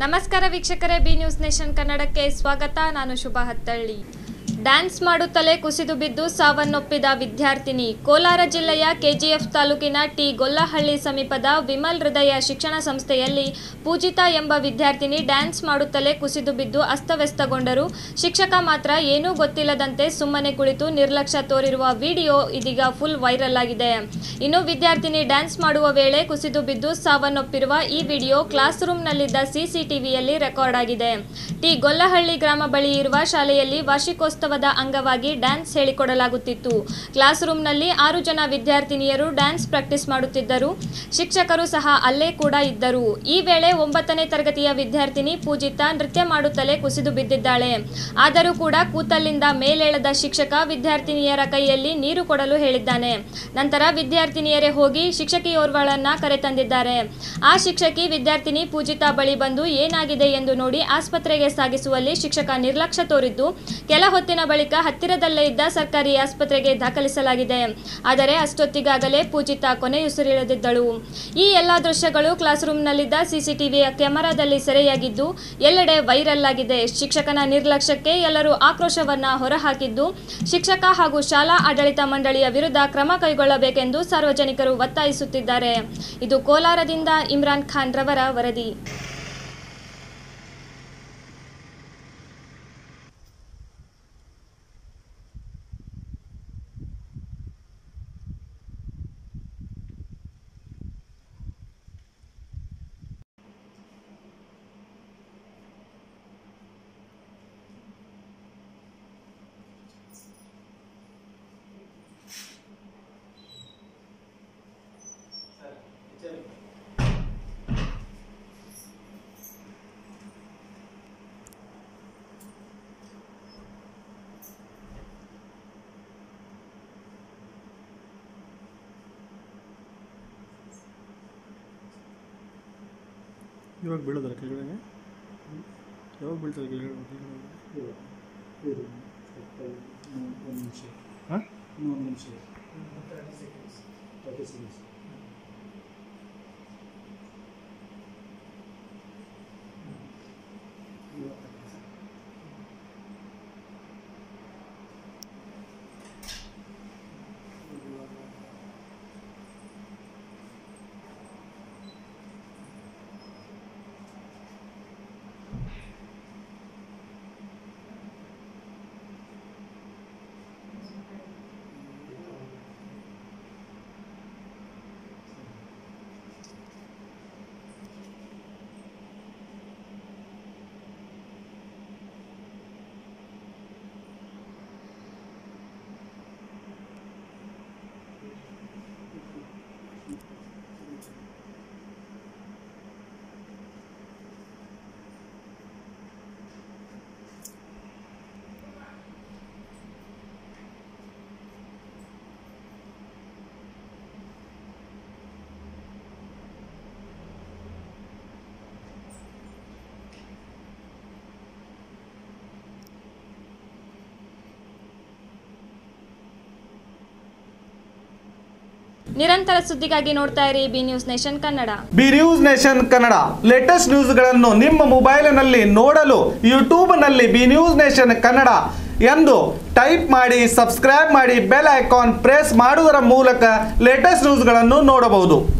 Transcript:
ನಮಸ್ಕಾರ ವೀಕ್ಷಕರೇ B news nation ಕನ್ನಡಕ್ಕೆ ಸ್ವಾಗತ ನಾನು ಶುಭ ಹತ್ತಳ್ಳಿ ಡ್ಯಾನ್ಸ್ ಮಾಡುತ್ತಲೇ ಕುಸಿದು ಬಿದ್ದು ಸಾವನ್ನಪ್ಪಿದ ವಿದ್ಯಾರ್ಥಿನಿ ಕೋಲಾರ ಜಿಲ್ಲೆಯ ಕೆಜಿಎಫ್ ತಾಲೂಕಿನ ಟಿ ಗೊಲ್ಲಹಳ್ಳಿ ಸಮೀಪದ ವಿಮಲ್ ಹೃದಯ ಶಿಕ್ಷಣ ಸಂಸ್ಥೆಯಲ್ಲಿ ಪೂಜಿತಾ ಎಂಬ ವಿದ್ಯಾರ್ಥಿನಿ ಡ್ಯಾನ್ಸ್ ಮಾಡುತ್ತಲೇ ಕುಸಿದು ಬಿದ್ದು ಅಸ್ತವ್ಯಸ್ತಗೊಂಡರು ಶಿಕ್ಷಕ ಮಾತ್ರ ಏನೂ ಗೊತ್ತಿಲ್ಲದಂತೆ ಸುಮ್ಮನೆ ಕುಳಿತು ನಿರ್ಲಕ್ಷ್ಯ ತೋರಿರುವ ವಿಡಿಯೋ ಇದೀಗ ಫುಲ್ ವೈರಲ್ ಆಗಿದೆ ಇನ್ನು ವಿದ್ಯಾರ್ಥಿನಿ ಡ್ಯಾನ್ಸ್ ಮಾಡುವ ವೇಳೆ ಕುಸಿದು ಬಿದ್ದು ಸಾವನ್ನಪ್ಪಿರುವ ಈ ವಿಡಿಯೋ ಕ್ಲಾಸ್ ರೂಮ್ನಲ್ಲಿದ್ದ ಸಿಸಿಟಿವಿಯಲ್ಲಿ ರೆಕಾರ್ಡ್ ಆಗಿದೆ ಟಿ ಗೊಲ್ಲಹಳ್ಳಿ ಗ್ರಾಮ ಬಳಿ ಇರುವ ಶಾಲೆಯಲ್ಲಿ ವಾರ್ಷಿಕೋತ್ಸವದ ಅಂಗವಾಗಿ ಡ್ಯಾನ್ಸ್ ಹೇಳಿಕೊಡಲಾಗುತ್ತಿತ್ತು ಕ್ಲಾಸ್ ರೂಮ್ನಲ್ಲಿ ಆರು ಜನ ವಿದ್ಯಾರ್ಥಿನಿಯರು ಡ್ಯಾನ್ಸ್ ಪ್ರಾಕ್ಟೀಸ್ ಮಾಡುತ್ತಿದ್ದರು ಶಿಕ್ಷಕರು ಸಹ ಅಲ್ಲೇ ಕೂಡ ಇದ್ದರು ಈ ವೇಳೆ ಒಂಬತ್ತನೇ ತರಗತಿಯ ವಿದ್ಯಾರ್ಥಿನಿ ಪೂಜಿತಾ ನೃತ್ಯ ಮಾಡುತ್ತಲೇ ಕುಸಿದು ಬಿದ್ದಿದ್ದಾಳೆ ಆದರೂ ಕೂಡ ಕೂತಲ್ಲಿಂದ ಮೇಲೇಳದ ಶಿಕ್ಷಕ ವಿದ್ಯಾರ್ಥಿನಿಯರ ಕೈಯಲ್ಲಿ ನೀರು ಕೊಡಲು ಹೇಳಿದ್ದಾನೆ ನಂತರ ವಿದ್ಯಾರ್ಥಿನಿಯರೇ ಹೋಗಿ ಶಿಕ್ಷಕಿಯೋರ್ವಳನ್ನ ಕರೆತಂದಿದ್ದಾರೆ ಆ ಶಿಕ್ಷಕಿ ವಿದ್ಯಾರ್ಥಿನಿ ಪೂಜಿತಾ ಬಳಿ ಬಂದು ಏನಾಗಿದೆ ಎಂದು ನೋಡಿ ಆಸ್ಪತ್ರೆಗೆ ಸಾಗಿಸುವಲ್ಲಿ ಶಿಕ್ಷಕ ನಿರ್ಲಕ್ಷ್ಯ ತೋರಿದ್ದು ಕೆಲ ಹೊತ್ತಿನ ಬಳಿಕ ಹತ್ತಿರದಲ್ಲೇ ಇದ್ದ ಸರ್ಕಾರಿ ಆಸ್ಪತ್ರೆಗೆ ದಾಖಲಿಸಲಾಗಿದೆ ಆದರೆ ಅಷ್ಟೊತ್ತಿಗಾಗಲೇ ಪೂಜಿತಾ ಕೊನೆಯುಸಿರೆಳೆದಿದ್ದಳು ಈ ಎಲ್ಲ ದೃಶ್ಯಗಳು ಕ್ಲಾಸ್ ರೂಮ್ನಲ್ಲಿದ್ದ ಸಿಸಿಟಿವಿಯ ಕ್ಯಾಮೆರಾದಲ್ಲಿ ಸೆರೆಯಾಗಿದ್ದು ಎಲ್ಲೆಡೆ ವೈರಲ್ ಆಗಿದೆ ಶಿಕ್ಷಕನ ನಿರ್ಲಕ್ಷ್ಯಕ್ಕೆ ಎಲ್ಲರೂ ಆಕ್ರೋಶವನ್ನ ಹೊರಹಾಕಿದ್ದು ಶಿಕ್ಷಕ ಹಾಗೂ ಶಾಲಾ ಆಡಳಿತ ಮಂಡಳಿಯ ವಿರುದ್ಧ ಕ್ರಮ ಕೈಗೊಳ್ಳಬೇಕೆಂದು ಸಾರ್ವಜನಿಕರು ಒತ್ತಾಯಿಸುತ್ತಿದ್ದಾರೆ ಇದು ಕೋಲಾರದಿಂದ ಇಮ್ರಾನ್ ಖಾನ್ ರವರ ವರದಿ ಇವಾಗ ಬೀಳೋದಲ್ಲ ಕೆಳಗಡೆ ಯಾವಾಗ ಬೀಳ್ತಾರೆ ಕೆಳಗಡೆ ಒಂದು ನಿಮಿಷ ಹಾಂ ಇನ್ನೊಂದು ನಿಮಿಷ ತರ್ಟಿ ಸೆಕೆಂಡ್ಸ್ ನಿರಂತರ ಸುದ್ದಿಗಾಗಿ ನೋಡ್ತಾ ಇರಿ B news nation Kannada B news nation Kannada latest ನ್ಯೂಸ್ಗಳನ್ನು ನಿಮ್ಮ ಮೊಬೈಲಿನಲ್ಲಿ ನೋಡಲು ಯೂಟ್ಯೂಬ್ನಲ್ಲಿ ಬಿ ನ್ಯೂಸ್ ನೇಷನ್ ಕನ್ನಡ ಎಂದು ಟೈಪ್ ಮಾಡಿ ಸಬ್ಸ್ಕ್ರೈಬ್ ಮಾಡಿ ಬೆಲ್ ಐಕಾನ್ ಪ್ರೆಸ್ ಮಾಡುವುದರ ಮೂಲಕ ಲೇಟೆಸ್ಟ್ ನ್ಯೂಸ್ಗಳನ್ನು ನೋಡಬಹುದು